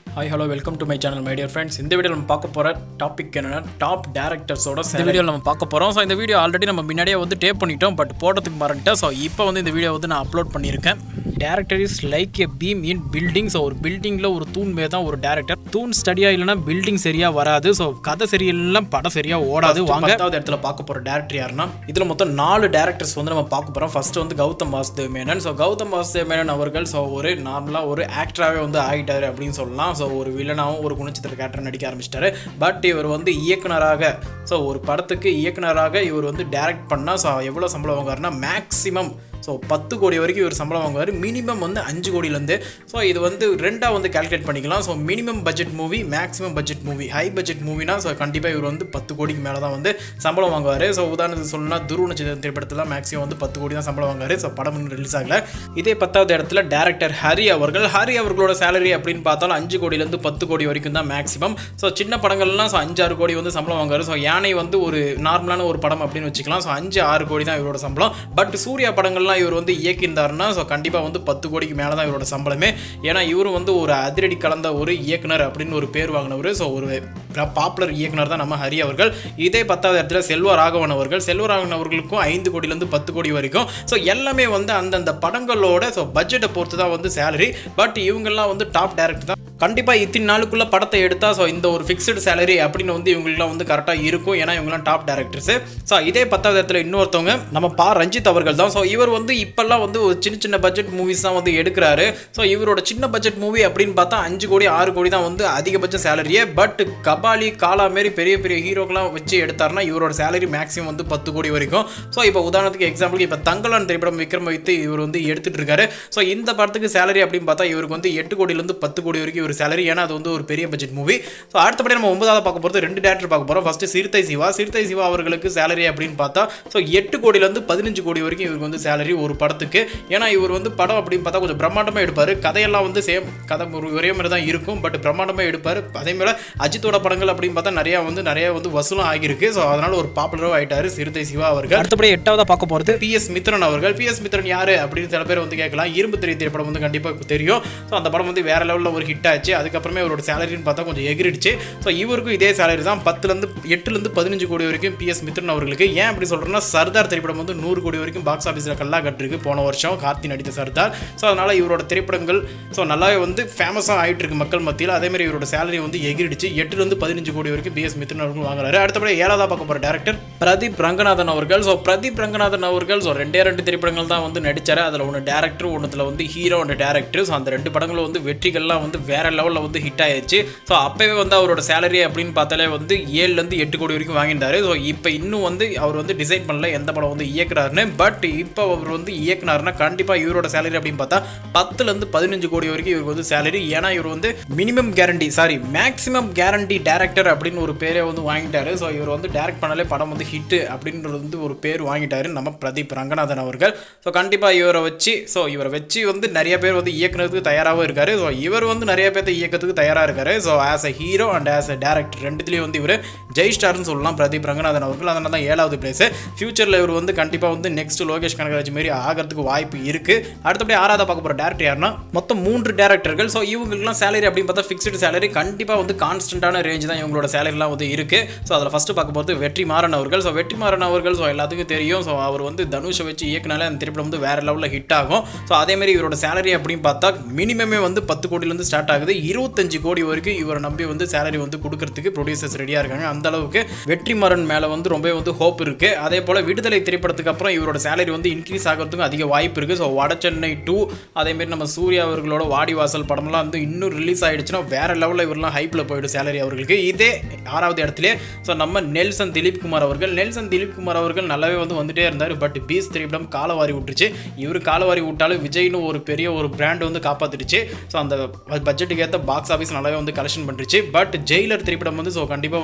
hi hello welcome to my channel my dear friends இந்த video நம்ம பார்க்க போகிற டாபிக் என்னன்னா டாப் டேரக்டர்ஸோட இந்த வீடியோ நம்ம பார்க்க போகிறோம் ஸோ இந்த வீடியோ ஆல்ரெடி நம்ம முன்னாடியே வந்து டேப் பண்ணிட்டோம் பட் போடுறதுக்கு மறந்துட்டேன் ஸோ இப்போ வந்து இந்த வீடியோ வந்து நான் அப்லோட் பண்ணியிருக்கேன் director is like a beam in building so ஒரு பில்டிங்கில் ஒரு தூண் மாரி தான் ஒரு டேரக்டர் தூண் ஸ்டடியாக இல்லைன்னா பில்டிங் சரியாக வராது ஸோ கதை சரியில்லைன்னா படம் சரியாக ஓடாது வாங்க பத்தாவது இடத்துல பார்க்க போகிற டேரக்டர் யாருன்னா இதில் மொத்தம் நாலு டேரக்டர்ஸ் வந்து நம்ம பார்க்க போகிறோம் ஃபர்ஸ்ட் வந்து கௌதம் வாசுதேவ் மேனன் ஸோ கௌதம் வாசுதேவ் மேனன் அவர்கள் ஸோ ஒரு நார்மலாக ஒரு ஆக்டராகவே வந்து ஆகிட்டாரு அப்படின்னு சொல்லலாம் ஸோ ஒரு வில்லனாகவும் ஒரு குணச்சித்திர கேரக்டர் நடிக்க ஆரம்பிச்சிட்டாரு பட் இவர் வந்து இயக்குனராக ஸோ ஒரு படத்துக்கு இயக்குனராக இவர் வந்து டைரக்ட் பண்ணால் ஸோ எவ்வளோ சம்பளம் வாங்குவாருன்னா மேக்ஸிமம் ஸோ பத்து கோடி வரைக்கும் இவர் சம்பளம் வாங்குவார் மினிமம் வந்து அஞ்சு கோடியிலேருந்து ஸோ இது வந்து ரெண்டாக வந்து கால்குலேட் பண்ணிக்கலாம் so minimum budget movie maximum budget movie high budget மூவினா ஸோ கண்டிப்பாக இவர் வந்து பத்து கோடிக்கு மேலே தான் வந்து சம்பளம் வாங்குவார் ஸோ உதாரணத்துக்கு சொல்லணும்னா துருவ நட்சத்திரம் திரைப்படத்தில் மேக்ஸிமம் வந்து பத்து கோடி தான் சம்பளம் வாங்குவார் ஸோ படம் இன்னும் ரிலீஸ் ஆகல இதே பத்தாவது இடத்துல டேரக்டர் ஹரி அவர்கள் ஹரி அவர்களோட சேலரி அப்படின்னு பார்த்தாலும் அஞ்சு கோடியிலேருந்து பத்து கோடி வரைக்கும் தான் மேக்ஸிமம் ஸோ சின்ன படங்கள்லாம் ஸோ அஞ்சாறு கோடி வந்து சம்பளம் வாங்குவார் ஸோ யானை வந்து ஒரு நார்மலான ஒரு படம் அப்படின்னு வச்சுக்கலாம் ஸோ அஞ்சு ஆறு கோடி தான் இவரோட சம்பளம் பட் சூர்யா படங்கள்லாம் இவர் வந்து இயக்கியிருந்தாருன்னா ஸோ கண்டிப்பாக வந்து பத்து கோடிக்கு மேலே தான் இவரோட சம்பளமே ஏன்னா இவரும் வந்து ஒரு அதிரடி கலந்த ஒரு இயக்குனர் அப்படின்னு ஒரு பேர் வாங்கினவர் ஸோ ஒரு பாப்புலர் இயக்குனர் தான் நம்ம ஹரி அவர்கள் இதே பத்தாவது இடத்துல செல்வ ராகவன் அவர்கள் செல்வ ராகவன் அவர்களுக்கும் ஐந்து கோடியிலேருந்து பத்து கோடி வரைக்கும் ஸோ எல்லாமே வந்து அந்தந்த படங்களோட ஸோ பட்ஜெட்டை பொறுத்து தான் வந்து சேலரி பட் இவங்கெல்லாம் வந்து டாப் டேரக்டர் தான் கண்டிப்பாக இத்தனை நாளுக்குள்ள படத்தை எடுத்தால் ஸோ இந்த ஒரு ஃபிக்ஸ்டு சேலரி அப்படின்னு வந்து இவங்களுக்குலாம் வந்து கரெக்டாக இருக்கும் ஏன்னா இவங்களாம் டாப் டேரக்டர்ஸ் ஸோ இதே பத்தாவது இடத்துல இன்னொருத்தவங்க நம்ம பா ரஞ்சித் அவர்கள் தான் ஸோ இவர் வந்து இப்போல்லாம் வந்து ஒரு சின்ன சின்ன பட்ஜெட் மூவிஸ் தான் வந்து எடுக்கிறாரு ஸோ இவரோட சின்ன பட்ஜெட் மூவி அப்படின்னு பார்த்தா அஞ்சு கோடி ஆறு கோடி தான் வந்து அதிகபட்ச சேலரியே பட் கபாலி காலா மாரி பெரிய பெரிய ஹீரோக்கெலாம் வச்சு எடுத்தாருன்னா இவரோட சேலரி மேக்ஸிமம் வந்து பத்து கோடி வரைக்கும் ஸோ இப்போ உதாரணத்துக்கு எக்ஸாம்பிளுக்கு இப்போ தங்கலான் திரைப்படம் விக்ரம் வைத்து இவர் வந்து எடுத்துட்டு இருக்காரு ஸோ இந்த படத்துக்கு சேலரி அப்படின்னு பார்த்தா இவருக்கு வந்து எட்டு கோடியிலேருந்து பத்து கோடி வரைக்கும் ஒரு சேலரி ஏன்னா அது வந்து ஒரு பெரிய பட்ஜெட் மூவி ஸோ அடுத்தபடி நம்ம ஒன்பதாவது பார்க்க போகிறது ரெண்டு டேரக்டர் பார்க்க போகிறோம் ஃபஸ்ட்டு சிறுத்தை சிவா சிறுத்தை சிவா அவர்களுக்கு சேலரி அப்படின்னு பார்த்தா ஸோ எட்டு கோடியிலேருந்து பதினஞ்சு கோடி வரைக்கும் இவருக்கு வந்து சேலரி ஒரு படத்துக்கு ஏன்னா இவர் வந்து படம் அப்படின்னு பார்த்தா கொஞ்சம் பிரம்மாண்டமாக எடுப்பார் கதையெல்லாம் வந்து சேம் கதை ஒரு ஒரே மாதிரி தான் இருக்கும் பட் பிரம்மாண்டமாக எடுப்பார் அதே மாதிரி அஜித்தோட படங்கள் அப்படின்னு பார்த்தா நிறையா வந்து நிறைய வந்து வசூலும் ஆகியிருக்கு ஸோ அதனால் ஒரு பாப்புலராக ஆயிட்டாரு சிறுத்தை சிவா அவர்கள் அடுத்தபடி எட்டாவதாக பார்க்க போகிறது பி எஸ் மித்ரன் அவர்கள் பி எஸ் மித்ரன் யார் அப்படின்னு சில பேர் வந்து கேட்கலாம் இரும்பு திரை திரைப்படம் வந்து கண்டிப்பாக தெரியும் ஸோ அந்த படம் வந்து வேற லெவலில் ஒரு ஹிட் ஆச்சு அதுக்கப்புறமே அவரோட சேலரின்னு பார்த்தா கொஞ்சம் எகிரிடுச்சு ஸோ இவருக்கும் இதே சேலரி தான் பத்துலேருந்து எட்டுலேருந்து பதினஞ்சு கோடி வரைக்கும் பி எஸ் மித்ரன் அவர்களுக்கு ஏன் அப்படி சொல்கிறேன்னா சர்தார் திரைப்படம் வந்து நூறு கோடி வரைக்கும் பாக்ஸ் ஆஃபீஸில் கல்லா கட்டிருக்கு போன வருஷம் கார்த்தி நடித்த சர்தார் ஸோ அதனால் இவரோட திரைப்படங்கள் ஸோ நல்லாவே வந்து ஃபேமஸாக ஆகிட்டு இருக்கு மக்கள் மத்தியில் அதேமாதிரி இவரோட சேலரி வந்து எகிரிடுச்சு எட்டுலேருந்து பதினஞ்சு கோடி வரைக்கும் பி எஸ் மித்ரன் அவர்கள் வாங்குறாரு அடுத்தபடி ஏழாவதாக பார்க்க போகிற டேரக்டர் பிரதீப் ரங்கநாதன் அவர்கள் ஸோ பிரதீப் ரங்கநாதன் அவர்கள் ஸோ ரெண்டே ரெண்டு திரைப்படங்கள் தான் வந்து நடிச்சார் அதில் ஒன்று டேரக்டர் ஒன்றுத்தில் வந்து ஹீரோ ஒன்று டேரக்டர் ஸோ அந்த ரெண்டு படங்களும் வந்து வெற்றிகள்லாம் வந்து வேற லெவலில் வந்து ஹிட் ஆயிடுச்சு ஸோ அப்போவே வந்து அவரோட சேலரி அப்படின்னு பார்த்தாலே வந்து ஏழுலேருந்து எட்டு கோடி வரைக்கும் வாங்கியிருந்தாரு ஸோ இப்போ இன்னும் வந்து அவர் வந்து டிசைட் பண்ணல எந்த படம் வந்து இயக்குறாருன்னு பட் இப்போ அவர் வந்து இயக்குனாருன்னா கண்டிப்பாக இவரோட சேலரி அப்படின்னு பார்த்தா பத்துலேருந்து பதினஞ்சு கோடி வரைக்கும் இவருக்கு வந்து சேலரி ஏன்னா இவர் வந்து minimum guarantee sorry maximum guarantee director அப்படின்னு ஒரு பேரே வந்து வாங்கிட்டாரு ஸோ இவர் வந்து டேரக்ட் பண்ணாலே படம் வந்து ஹிட்டு அப்படின்றது வந்து ஒரு பேர் வாங்கிட்டாரு நம்ம பிரதீப் ரங்கநாதன் அவர்கள் ஸோ கண்டிப்பாக இவரை வச்சு ஸோ இவரை வச்சு வந்து நிறைய பேர் வந்து இயக்குனதுக்கு தயாராகவும் இருக்காரு ஸோ இவர் வந்து நிறைய பேர்த்த இயக்கத்துக்கு தயாராக இருக்காரு so as a hero and as a director ரெண்டுத்துலேயும் வந்து இவர் ஜெய் ஸ்டார்னு சொல்லலாம் பிரதீப் ரங்கநாதன் அவர்கள் அதனால தான் ஏழாவது பிளேஸ் ஃபியூச்சரில் இவர் வந்து கண்டிப்பாக வந்து நெக்ஸ்ட் லோகேஷ் கனகராஜ் மாரி ஆகிறதுக்கு வாய்ப்பு இருக்குது அடுத்தபடி ஆறாவது பார்க்க போகிற டேரக்டர் யாருன்னா மொத்தம் மூன்று டேரக்டர்கள் ஸோ இவங்களுக்குலாம் சேலரி அப்படின்னு பார்த்தா ஃபிக்ஸ்டு சேலரி கண்டிப்பாக வந்து கான்ஸ்டன்டான ரேஞ்ச் தான் இவங்களோட சேலரிலாம் வந்து இருக்குது ஸோ அதில் ஃபஸ்ட்டு பார்க்க போகிறது வெற்றி மாறன் அவர்கள் ஸோ வெற்றி மாறன் அவர்கள் ஸோ எல்லாத்துக்கும் தெரியும் ஸோ அவர் வந்து தனுஷை வச்சு இயக்குனாலே அந்த திரைப்படம் வந்து வேறு லெவலில் ஹிட் ஆகும் ஸோ அதேமாரி இவரோட சேலரி அப்படின்னு பார்த்தா மினிமமே வந்து பத்து கோடியிலேருந்து ஸ்டார்ட் ஆகுது இருபத்தஞ்சு கோடி வரைக்கும் இவரை நம்பி வந்து சேலரி வந்து கொடுக்கறதுக்கு ப்ரொடியூசர்ஸ் ரெடியாக இருக்காங்க அந்த அளவுக்கு வெற்றிமாறன் மேலே வந்து ரொம்ப வந்து ஹோப் இருக்குது அதே போல் விடுதலை திரைப்படத்துக்கு அப்புறம் இவரோட சேலரி வந்து இன்க்ரீஸ் ஆகிறதுக்கும் அதிக வாய்ப்பு இருக்குது ஸோ வட சென்னை டூ அதேமாரி நம்ம சூர்யா அவர்களோட வாடிவாசல் படம்லாம் வந்து இன்னும் ரிலீஸ் ஆகிடுச்சுன்னா வேறு லெவலில் இவரெல்லாம் ஹைப்பில் போயிடும் சேலரி அவர்களுக்கு இதே ஆறாவது இடத்துல ஸோ நம்ம நெல்சன் திலீப் குமார் அவர்கள் நெல்சன் திலீப் குமார் அவர்கள் நல்லாவே வந்து வந்துட்டே இருந்தார் பட் பீஸ் திரைப்படம் காலவாரி விட்டுருச்சு இவர் காலவாரி விட்டாலும் விஜய்னு ஒரு பெரிய ஒரு பிராண்ட் வந்து காப்பாற்றிடுச்சு ஸோ அந்த பட்ஜெட்டுக்கு ஏற்ற பாக்ஸ் ஆஃபீஸ் நல்லாவே வந்து கலெக்ஷன் பண்ணிருச்சு பட் ஜெயிலர் திரைப்படம் வந்து ஸோ கண்டிப்பாக வந்து ஹோப்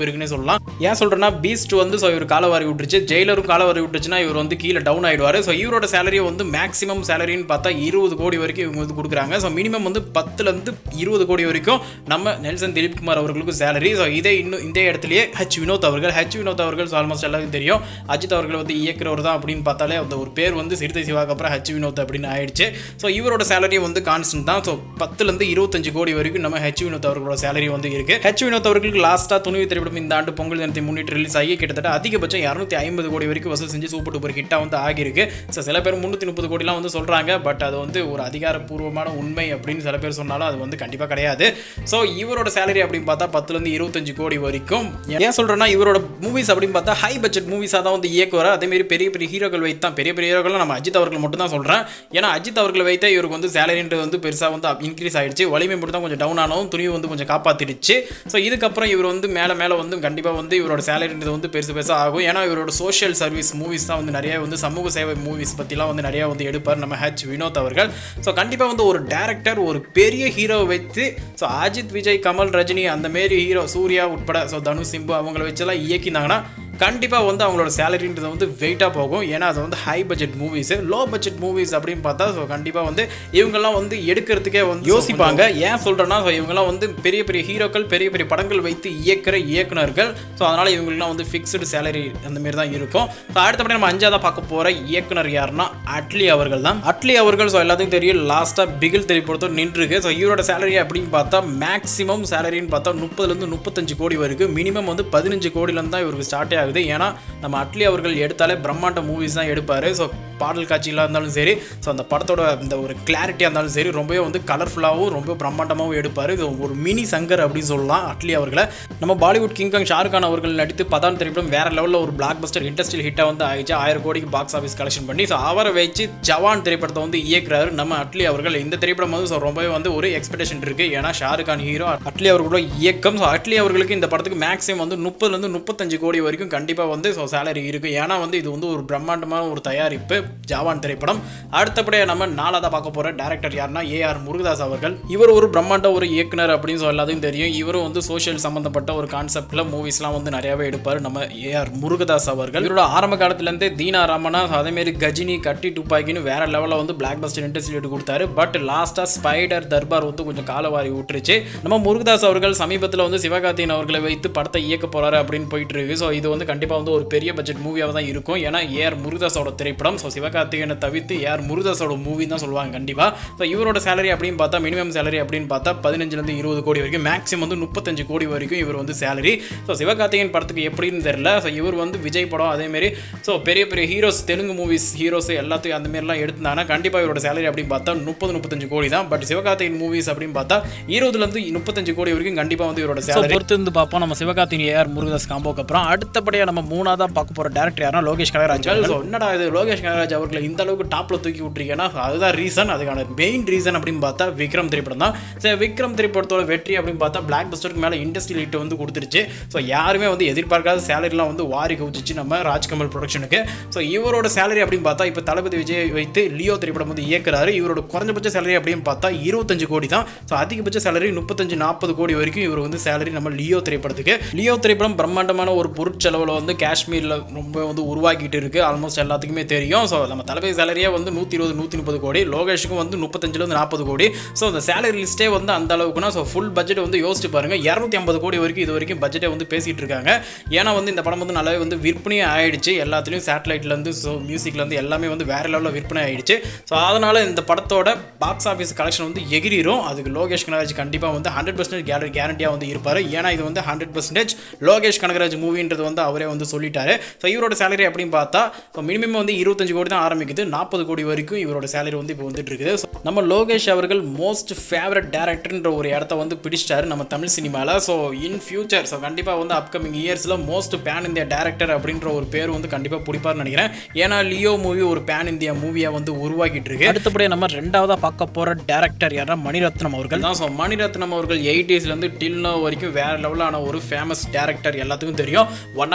வாய்ப்பு இருக்குன்னே சொல்லலாம் ஏன் சொல்கிறேன்னா பீஸ்ட் வந்து ஸோ இவர் காலவாரி விட்டுருச்சு ஜெயிலரும் காலவாரி விட்டுருச்சுன்னா இவர் வந்து கீழே டவுன் ஆயிடுவார் ஸோ இவரோட சேலரி வந்து மேக்ஸிமம் சேலரின்னு பார்த்தா இருபது கோடி வரைக்கும் இவங்க வந்து கொடுக்குறாங்க ஸோ மினிமம் வந்து பத்துலேருந்து இருபது கோடி வரைக்கும் நம்ம நெல்சன் திலீப் குமார் அவர்களுக்கு சேலரி ஸோ இதே இன்னும் இந்த இடத்துலயே ஹெச் வினோத் அவர்கள் ஹெச் வினோத் அவர்கள் ஆல்மோஸ்ட் எல்லாருக்கும் தெரியும் அஜித் அவர்கள் வந்து இயக்குறவர் தான் அப்படின்னு பார்த்தாலே அந்த ஒரு பேர் வந்து சிறுத்தை சிவாக்கு அப்புறம் ஹெச் வினோத் அப்படின்னு ஆயிடுச்சு ஸோ இவரோட சேலரி வந்து கான்ஸ்டன்ட் தான் ஸோ பத்துலேருந்து இருபத்தஞ்சு கோடி வரைக்கும் நம்ம ஹெச் வினோத் அவர்களோட சேலரி வந்து இருக்கு ஹெச் வினோத் அவர்களுக்கு லாஸ்ட்டாக துணிவு திரைப்படம் இந்த ஆண்டு பொங்கல் தினத்தை முன்னிட்டு ரிலீஸ் ஆகி கிட்டத்தட்ட அதிகபட்சம் இரநூத்தி ஐம்பது கோடி வரைக்கும் வசூல் செஞ்சு சூப்பர் டூப்பர் ஹிட்டாக வந்து ஆகியிருக்கு ஸோ சில பேர் முந்நூற்றி முப்பது கோடிலாம் வந்து சொல்கிறாங்க பட் அது வந்து ஒரு அதிகாரப்பூர்வமான உண்மை அப்படின்னு சில பேர் சொன்னாலும் அது வந்து கண்டிப்பாக கிடையாது ஸோ இவரோட சேலரி அப்படின்னு பார்த்தா பத்துலேருந்து இருபத்தஞ்சு கோடி வரைக்கும் ஏன் சொல்கிறேன்னா இவரோட மூவிஸ் அப்படின்னு பார்த்தா ஹை பட்ஜெட் மூவிஸாக தான் வந்து இயக்குவார் அதேமாரி பெரிய பெரிய ஹீரோக்கள் வைத்து தான் பெரிய பெரிய ஹீரோக்கள் நம்ம அஜித் அவர்கள் மட்டும் தான் சொல்கிறேன் ஏன்னா அஜித் அவர்களை வைத்தே இவருக்கு வந்து சேலரின்றது வந்து பெருசாக வந்து இன்க்ரீஸ் ஆயிடுச்சு வலிமை மட்டும் தான் கொஞ்சம் டவுன் ஆனாலும் துணிவு வந்து கொஞ்சம் காப்பாற்றிடுச்சு ஸோ இதுக்கப்புறம் இவர் வந்து மேலே மேலே வந்து கண்டிப்பாக வந்து இவரோட சேலரின்றது வந்து பெருசு பெருசாக ஆகும் ஏன்னா இவரோட சோஷியல் சர்வீஸ் மூவிஸ் தான் வந்து நிறைய வந்து சமூக சேவை மூவிஸ் பற்றிலாம் வந்து நிறைய வந்து எடுப்பார் நம்ம ஹெச் வினோத் அவர்கள் ஸோ கண்டிப்பாக வந்து ஒரு டேரக்டர் ஒரு பெரிய ஹீரோவை வைத்து ஸோ அஜித் விஜய் கமல் ரஜினி அந்த மாரி ஹீரோ சூர்யா உட்பட ஸோ தனுஷ் சிம்பு அவங்கள வச்செல்லாம் இயக்கினாங்கன்னா கண்டிப்பாக வந்து அவங்களோட சேலரின்றது வந்து வெயிட்டாக போகும் ஏன்னா அது வந்து high budget movies low budget movies அப்படின்னு பார்த்தா ஸோ கண்டிப்பாக வந்து இவங்கெல்லாம் வந்து எடுக்கிறதுக்கே வந்து யோசிப்பாங்க ஏன் சொல்கிறேன்னா ஸோ இவங்கெல்லாம் வந்து பெரிய பெரிய ஹீரோக்கள் பெரிய பெரிய படங்கள் வைத்து இயக்குற இயக்குனர்கள் ஸோ அதனால் இவங்களுக்குலாம் வந்து ஃபிக்ஸ்டு சேலரி அந்த மாதிரி தான் இருக்கும் ஸோ அடுத்தபடி நம்ம அஞ்சாவதாக பார்க்க போகிற இயக்குனர் யாருன்னா அட்லி அவர்கள் தான் அட்லி அவர்கள் ஸோ எல்லாத்துக்கும் தெரியும் லாஸ்ட்டாக பிகில் திரைப்படத்தோடு நின்றுருக்கு ஸோ இவரோட சேலரி அப்படின்னு பார்த்தா மேக்ஸிமம் சேலரின்னு பார்த்தா முப்பதுலேருந்து முப்பத்தஞ்சு கோடி வரைக்கும் மினிமம் வந்து பதினஞ்சு கோடியிலேருந்து தான் இவருக்கு ஸ்டார்ட்டே ஆகுது ஏன்னா நம்ம அட்லி அவர்கள் எடுத்தாலே பிரம்மாண்ட மூவிஸ் தான் எடுப்பார் ஸோ பாடல் காட்சிகளாக இருந்தாலும் சரி ஸோ அந்த படத்தோட இந்த ஒரு கிளாரிட்டியாக இருந்தாலும் சரி ரொம்பவே வந்து கலர்ஃபுல்லாகவும் ரொம்ப பிரம்மாண்டமாகவும் எடுப்பார் இது ஒரு மினி சங்கர் அப்படின்னு சொல்லலாம் அட்லி அவர்களை நம்ம பாலிவுட் கிங்காங் ஷாருக் கான் அவர்கள் நடித்து பதான் திரைப்படம் வேற லெவலில் ஒரு பிளாக் பஸ்டர் இண்டஸ்ட்ரியல் ஹிட்டாக வந்து ஆயிடுச்சு ஆயிரம் கோடிக்கு பாக்ஸ் ஆஃபீஸ் கலெக்ஷன் பண்ணி ஸோ அவரை வச்சு ஜவான் திரைப்படத்தை வந்து இயக்குறாரு நம்ம அட்லி அவர்கள் இந்த திரைப்படம் வந்து ஸோ ரொம்பவே வந்து ஒரு எக்ஸ்பெக்டேஷன் இருக்குது ஏன்னா ஷாருக் கான் ஹீரோ அட்லி அவர்களோட இயக்கம் ஸோ அட்லி அவர்களுக்கு இந்த படத்துக்கு மேக்ஸிமம் வந்து முப்பதுலேருந்து முப்பத்தஞ்சு கோடி வரைக்கும் கண்டிப்பாக வந்து ஸோ சேலரி இருக்குது ஏன்னா வந்து இது வந்து ஒரு பிரம்மாண்டமான ஒரு தயாரிப்பு ஜவான் திரைப்படம் அடுத்தபடியாக நம்ம நாலாவதாக பார்க்க போகிற டேரக்டர் யாருன்னா ஏஆர் முருகதாஸ் அவர்கள் இவர் ஒரு பிரம்மாண்ட ஒரு இயக்குனர் அப்படின்னு சொல்லி எல்லாத்துக்கும் தெரியும் இவரும் வந்து சோஷியல் சம்மந்தப்பட்ட ஒரு கான்செப்டில் மூவிஸ்லாம் வந்து நிறையவே எடுப்பார் நம்ம ஏஆர் முருகதாஸ் அவர்கள் இவரோட ஆரம்ப காலத்துலேருந்தே தீனா ராமனா அதேமாரி கஜினி கட்டி துப்பாக்கின்னு வேற லெவலில் வந்து பிளாக் பஸ்டர் இண்டஸ்ட்ரி எடுத்து கொடுத்தாரு பட் லாஸ்ட்டாக ஸ்பைடர் தர்பார் வந்து கொஞ்சம் காலவாரி விட்டுருச்சு நம்ம முருகதாஸ் அவர்கள் சமீபத்தில் வந்து சிவகார்த்தியன் அவர்களை வைத்து படத்தை இயக்க போறாரு அப்படின்னு போயிட்டு இருக்கு ஸோ இது வந்து கண்டிப்பாக வந்து ஒரு பெரிய பட்ஜெட் மூவியாக தான் இருக்கும் ஏன்னா ஏஆர் முருகதாஸோட திரைப்படம் ஸோ சிவகார்த்திகேயனை தவிர்த்து ஏஆர் முருகதாஸோட மூவி தான் சொல்லுவாங்க கண்டிப்பாக ஸோ இவரோட சேலரி அப்படின்னு பார்த்தா மினிமம் சேலரி அப்படின்னு பார்த்தா பதினஞ்சுலேருந்து இருபது கோடி வரைக்கும் மேக்ஸிமம் வந்து முப்பத்தஞ்சு கோடி வரைக்கும் இவர் வந்து சேலரி ஸோ சிவகார்த்திகேயன் படத்துக்கு எப்படின்னு தெரியல ஸோ இவர் வந்து விஜய் படம் அதேமாரி ஸோ பெரிய பெரிய ஹீரோஸ் தெலுங்கு மூவிஸ் ஹீரோஸ் எல்லாத்தையும் அந்த மாதிரிலாம் எடுத்தாங்கன்னா கண்டிப்பாக இவரோட சேலரி அப்படின்னு பார்த்தா முப்பது முப்பத்தஞ்சு கோடி தான் பட் சிவகார்த்திகேயன் மூவிஸ் அப்படின்னு பார்த்தா இருபதுலேருந்து முப்பத்தஞ்சு கோடி வரைக்கும் கண்டிப்பாக வந்து இவரோட சேலரி பொறுத்து இருந்து பார்ப்போம் நம்ம சிவகார்த்திகேயன் ஏஆர் முருகதாஸ் காம்போக்கு அப்புறம் அடுத்தபடியாக நம்ம மூணாவதாக பார்க்க போகிற டேரக்டர் யாருன்னா லோகேஷ் கனகராஜ் ஸோ என்னடா இது லோகேஷ் கனகராஜ் அவர்களை இந்த அளவுக்கு டாப்பில் தூக்கி விட்டுருக்கேன்னா அதுதான் ரீசன் அதுக்கான மெயின் ரீசன் அப்படின்னு பார்த்தா விக்ரம் திரைப்படம் தான் சரி விக்ரம் திரைப்படத்தோட வெற்றி அப்படின்னு பார்த்தா பிளாக் பஸ்டருக்கு மேலே இண்டஸ்ட்ரியல் ஹிட் வந்து கொடுத்துருச்சு ஸோ யாருமே வந்து எதிர்பார்க்காத சேலரிலாம் வந்து வாரி குவிச்சிச்சு நம்ம ராஜ்கமல் ப்ரொடக்ஷனுக்கு ஸோ இவரோட சேலரி அப்படின்னு பார்த்தா இப்போ தளபதி விஜய் வைத்து லியோ திரைப்படம் வந்து இயக்குறாரு இவரோட குறைஞ்சபட்ச சேலரி அப்படின்னு பார்த்தா இருபத்தஞ்சு கோடி தான் ஸோ அதிகபட்ச சேலரி முப்பத்தஞ்சு நாற்பது கோடி வரைக்கும் இவர் வந்து சேலரி நம்ம லியோ திரைப்படத்துக்கு லியோ திரைப்படம் பிரம்மாண்டமான ஒரு பொருட்செலவில் வந்து காஷ்மீரில் ரொம்ப வந்து உருவாக்கிட்டு இருக்கு ஆல்மோஸ்ட் எல்லாத்துக்குமே தெரியும் ஸோ நம்ம தளபதி சேலரியே வந்து நூற்றி இருபது நூற்றி முப்பது கோடி லோகேஷுக்கும் வந்து முப்பத்தஞ்சுலேருந்து நாற்பது கோடி ஸோ அந்த சேலரி லிஸ்ட்டே வந்து அந்த அளவுக்குனா ஸோ ஃபுல் பட்ஜெட் வந்து யோசிச்சு பாருங்க இரநூத்தி ஐம்பது கோடி வரைக்கும் இது வரைக்கும் பட்ஜெட்டை வந்து பேசிட்டு இருக்காங்க ஏன்னா வந்து இந்த படம் வந்து நல்லாவே வந்து விற்பனையே ஆயிடுச்சு எல்லாத்துலேயும் சேட்டலைட்லேருந்து ஸோ மியூசிக்லேருந்து எல்லாமே வந்து வேற லெவலில் விற்பனை ஆயிடுச்சு ஸோ அதனால் இந்த படத்தோட பாக்ஸ் ஆஃபீஸ் கலெக்ஷன் வந்து எகிரிரும் அதுக்கு லோகேஷ் கனகராஜ் கண்டிப்பாக வந்து ஹண்ட்ரட் பர்சன்டேஜ் கேலரி கேரண்டியாக வந்து இருப்பார் ஏன்னா இது வந்து ஹண்ட்ரட் பர்சன்டேஜ் லோகேஷ் கனகராஜ் மூவின்றது வந்து அவரே வந்து சொல்லிட்டாரு ஸோ இவரோட சேலரி அப்படின்னு பார்த்தா இப்போ மினிமம் வந்து இருபத்தஞ்சு கோடி தான் ஆரம்பிக்குது நாற்பது கோடி வரைக்கும் இவரோட சேலரி வந்து இப்போ வந்துட்டு இருக்குது So, நம்ம லோகேஷ் அவர்கள் மோஸ்ட் ஃபேவரட் டேரக்டர்ன்ற ஒரு இடத்த வந்து பிடிச்சிட்டாரு நம்ம தமிழ் சினிமாவில் ஸோ இன் ஃபியூச்சர் ஸோ கண்டிப்பாக வந்து அப்கமிங் இயர்ஸில் மோஸ்ட் பேன் இந்தியா டேரக்டர் அப்படின்ற ஒரு பேர் வந்து கண்டிப்பாக பிடிப்பார்னு நினைக்கிறேன் ஏன்னா லியோ மூவி ஒரு பேன் இந்தியா மூவியாக வந்து உருவாக்கிட்டு இருக்கு அடுத்தபடியாக நம்ம ரெண்டாவதாக பார்க்க போகிற டேரக்டர் யாரா மணிரத்னம் அவர்கள் தான் ஸோ மணிரத்னம் அவர்கள் எயிட்டிஸ்லேருந்து டில் நோ வரைக்கும் வேற லெவலான ஒரு ஃபேமஸ் டேரக்டர் எல்லாத்துக்கும் தெரியும் ஒன் ஆஃப்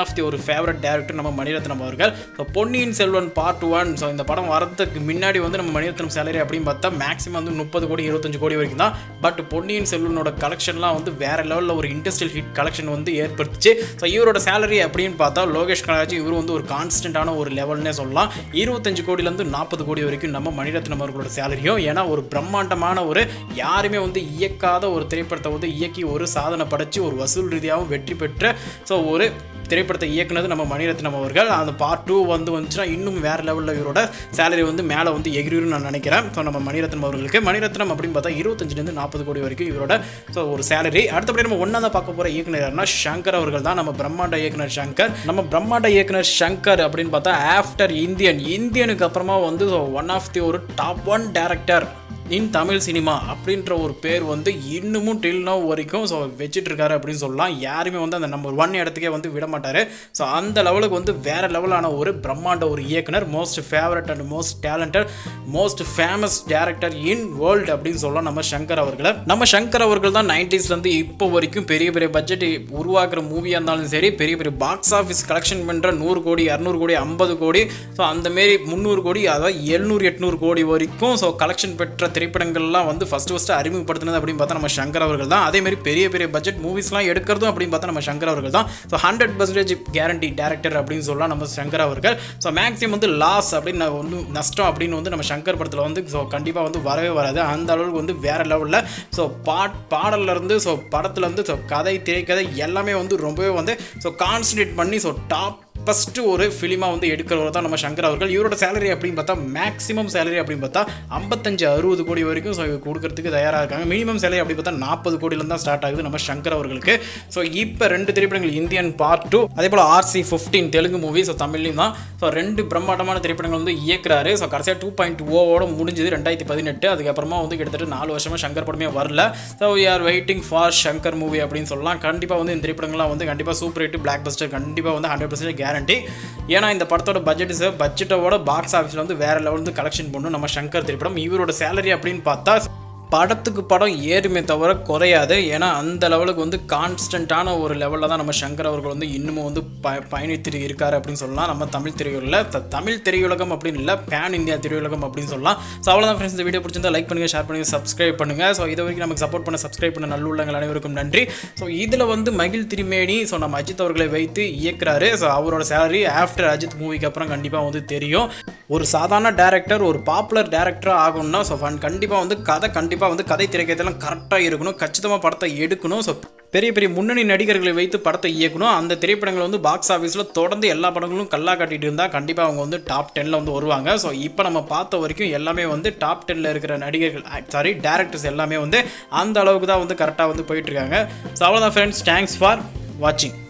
ஆஃப் தி ஒரு ஃபேவரட் டேரக்டர் நம்ம மணிரத்னம் அவர்கள் so Ponniyin Selvan part one so இந்த படம் வரதுக்கு முன்னாடி வந்து நம்ம மணிரத்னம் சேலரி அப்படின்னு பார்த்தா மேக்ஸிமம் வந்து முப்பது கோடி இருபத்தஞ்சு கோடி வரைக்கும் தான் பட் பொன்னியின் செல்வனோட கலெக்ஷன்லாம் வந்து வேற லெவலில் ஒரு இண்டஸ்ட்ரியல் ஹிட் கலெக்ஷன் வந்து ஏற்படுத்துச்சு ஸோ இவரோட சேலரி அப்படின்னு பார்த்தா லோகேஷ் கனராஜ் இவர் வந்து ஒரு கான்ஸ்டன்டான ஒரு லெவல்னே சொல்லலாம் இருபத்தஞ்சு கோடியிலேருந்து நாற்பது கோடி வரைக்கும் நம்ம மணிரத்னம் அவர்களோட சேலரியும் ஏன்னா ஒரு பிரம்மாண்டமான ஒரு யாருமே வந்து இயக்காத ஒரு திரைப்படத்தை வந்து இயக்கி ஒரு சாதனை படைச்சு ஒரு வசூல் ரீதியாகவும் வெற்றி பெற்ற ஸோ ஒரு திரைப்படத்தை இயக்குனது நம்ம மணிரத்னம் அவர்கள் அந்த பார்ட் டூ வந்து வந்துச்சுன்னா இன்னும் வேறு லெவலில் இவரோட சேலரி வந்து மேலே வந்து எகிரின்னு நான் நினைக்கிறேன் ஸோ நம்ம மணிரத்னம் அவர்களுக்கு மணிரத்னம் அப்படின்னு பார்த்தா இருபத்தஞ்சிலேருந்து நாற்பது கோடி வரைக்கும் இவரோட ஸோ ஒரு சேலரி அடுத்தபடி நம்ம ஒன்றா தான் பார்க்க போகிற இயக்குனர் யாருன்னா சங்கர் அவர்கள் தான் நம்ம பிரம்மாண்ட இயக்குனர் சங்கர் நம்ம பிரம்மாண்ட இயக்குனர் சங்கர் அப்படின்னு பார்த்தா ஆஃப்டர் இந்தியன் இந்தியனுக்கு அப்புறமா வந்து ஒன் ஆஃப் தி ஒரு top one director in Tamil cinema அப்படின்ற ஒரு பேர் வந்து இன்னமும் டில் நோ வரைக்கும் ஸோ வச்சுட்டு இருக்காரு அப்படின்னு சொல்லலாம் யாருமே வந்து அந்த நம்பர் ஒன் இடத்துக்கே வந்து விட மாட்டார் ஸோ அந்த லெவலுக்கு வந்து வேற லெவலான ஒரு பிரம்மாண்ட ஒரு இயக்குனர் most favourite and most talented most famous director in world அப்படின்னு சொல்லலாம் நம்ம சங்கர் அவர்களை நம்ம சங்கர் அவர்கள் தான் நைன்டிஸ்லேருந்து இப்போ வரைக்கும் பெரிய பெரிய பட்ஜெட் உருவாக்குற மூவியாக இருந்தாலும் சரி பெரிய பெரிய பாக்ஸ் ஆஃபீஸ் கலெக்ஷன் பண்ணுற நூறு கோடி இரநூறு கோடி ஐம்பது கோடி ஸோ அந்தமாரி முந்நூறு கோடி அதாவது எழுநூறு எட்நூறு கோடி வரைக்கும் ஸோ கலெக்ஷன் பெற்ற திரைப்படங்கள்லாம் வந்து ஃபஸ்ட்டு ஃபஸ்ட்டு அறிமுகப்படுத்தினது அப்படின்னு பார்த்தா நம்ம சங்கர் அவர்கள் தான் அதே மாதிரி பெரிய பெரிய பட்ஜெட் மூவிஸ்லாம் எடுக்கிறதும் அப்படின்னு பார்த்தா நம்ம சங்கர் அவர்கள் தான் so hundred percentage guarantee director அப்படின்னு சொல்லலாம் நம்ம சங்கர் அவர்கள் ஸோ மேக்ஸிமம் வந்து லாஸ் அப்படின்னு நான் வந்து நஷ்டம் அப்படின்னு வந்து நம்ம சங்கர் படத்தில் வந்து ஸோ கண்டிப்பாக வந்து வரவே வராது அந்த அளவுக்கு வந்து வேற லெவலில் ஸோ பாட் பாடல்லேருந்து ஸோ படத்துலேருந்து ஸோ கதை திரைக்கதை எல்லாமே வந்து ரொம்பவே வந்து ஸோ கான்சன்ட்ரேட் பண்ணி ஸோ டாப் ஃபஸ்ட்டு ஒரு ஃபிலிமாக வந்து எடுக்கிறவர் தான் நம்ம சங்கர் அவர்கள் இவரோட சேலரி அப்படின்னு பார்த்தா மேக்ஸிமம் சேலரி அப்படின்னு பார்த்தா ஐம்பத்தஞ்சு அறுபது கோடி வரைக்கும் ஸோ இவர் கொடுக்கறதுக்கு தயாராக இருக்காங்க மினிமம் சேலரி அப்படின்னு பார்த்தா நாற்பது கோடியிலேருந்து தான் ஸ்டார்ட் ஆகுது நம்ம சங்கர் அவர்களுக்கு ஸோ இப்போ ரெண்டு திரைப்படங்கள் இந்தியன் பார்ட் டூ அதே போல் RC fifteen Telugu movie so தமிழ்லையும் தான் ஸோ ரெண்டு பிரம்மாண்டமான திரைப்படங்கள் வந்து இயக்குறாரு ஸோ கடைசியாக டூ பாயிண்ட் ஓவோட முடிஞ்சது ரெண்டாயிரத்தி பதினெட்டு அதுக்கப்புறமா வந்து கிட்டத்தட்ட நாலு வருஷமாக சங்கர் படமே வரல so we are waiting for Shankar movie அப்படின்னு சொல்லலாம் கண்டிப்பாக வந்து இந்த திரைப்படங்கள்லாம் வந்து கண்டிப்பாக சூப்பர் ஹிட் பிளாக் பஸ்டர் கண்டிப்பாக வந்து ஹண்ட்ரட் பர்சன்டேஜ் கேரண்டி ஏன்னா இந்த படத்தோட பட்ஜெட் பட்ஜெட்டோட பாக்ஸ் ஆஃபீஸில் வந்து வேற லெவல் வந்து கலெக்ஷன் பண்ணும் நம்ம சங்கர் திரைப்படம் இவரோட சேலரி அப்படின்னு பார்த்தா படத்துக்கு படம் ஏறுமே தவிர குறையாது ஏன்னா அந்த லெவலுக்கு வந்து கான்ஸ்டண்ட்டான ஒரு லெவலில் தான் நம்ம சங்கர் அவர்கள் வந்து இன்னமும் வந்து ப பயணித்து இருக்காரு அப்படின்னு சொல்லலாம் நம்ம தமிழ் திரையுலகில் த தமிழ் திரையுலகம் அப்படின்னு இல்லை பேன் இந்தியா திரையுலகம் அப்படின்னு சொல்லலாம் ஸோ அவ்வளோதான் ஃப்ரெண்ட்ஸ் இந்த வீடியோ பிடிச்சிருந்தா லைக் பண்ணுங்கள் ஷேர் பண்ணுங்கள் சப்ஸ்கிரைப் பண்ணுங்கள் ஸோ இது வரைக்கும் நமக்கு சப்போர்ட் பண்ண சப்ஸ்கிரைப் பண்ண நல்லுள்ளங்கள் அனைவருக்கும் நன்றி ஸோ இதில் வந்து மகிழ் திருமேனி ஸோ நம்ம அஜித் அவர்களை வைத்து இயக்குறாரு ஸோ அவரோட சேலரி ஆஃப்டர் அஜித் மூவிக்கு அப்புறம் கண்டிப்பாக வந்து தெரியும் ஒரு சாதாரண டேரக்டர் ஒரு பாப்புலர் டேரக்டராக ஆகணும்னா ஸோ ஃபன் கண்டிப்பாக வந்து கதை கண்டிப்பாக வந்து கதை திரைக்கதெல்லாம் கரெக்டாக இருக்கணும் கச்சிதமாக படத்தை எடுக்கணும் ஸோ பெரிய பெரிய முன்னணி நடிகர்களை வைத்து படத்தை இயக்கணும் அந்த திரைப்படங்கள் வந்து பாக்ஸ் ஆஃபீஸில் தொடர்ந்து எல்லா படங்களும் கல்லா காட்டிட்டு இருந்தால் கண்டிப்பாக அவங்க வந்து டாப் டென்னில் வந்து வருவாங்க ஸோ இப்போ நம்ம பார்த்த வரைக்கும் எல்லாமே வந்து டாப் டென்னில் இருக்கிற நடிகர்கள் சாரி டேரக்டர்ஸ் எல்லாமே வந்து அந்த அளவுக்கு தான் வந்து கரெக்டாக வந்து போயிட்டுருக்காங்க ஸோ அவ்வளோதான் ஃப்ரெண்ட்ஸ் தேங்க்ஸ் ஃபார் வாட்சிங்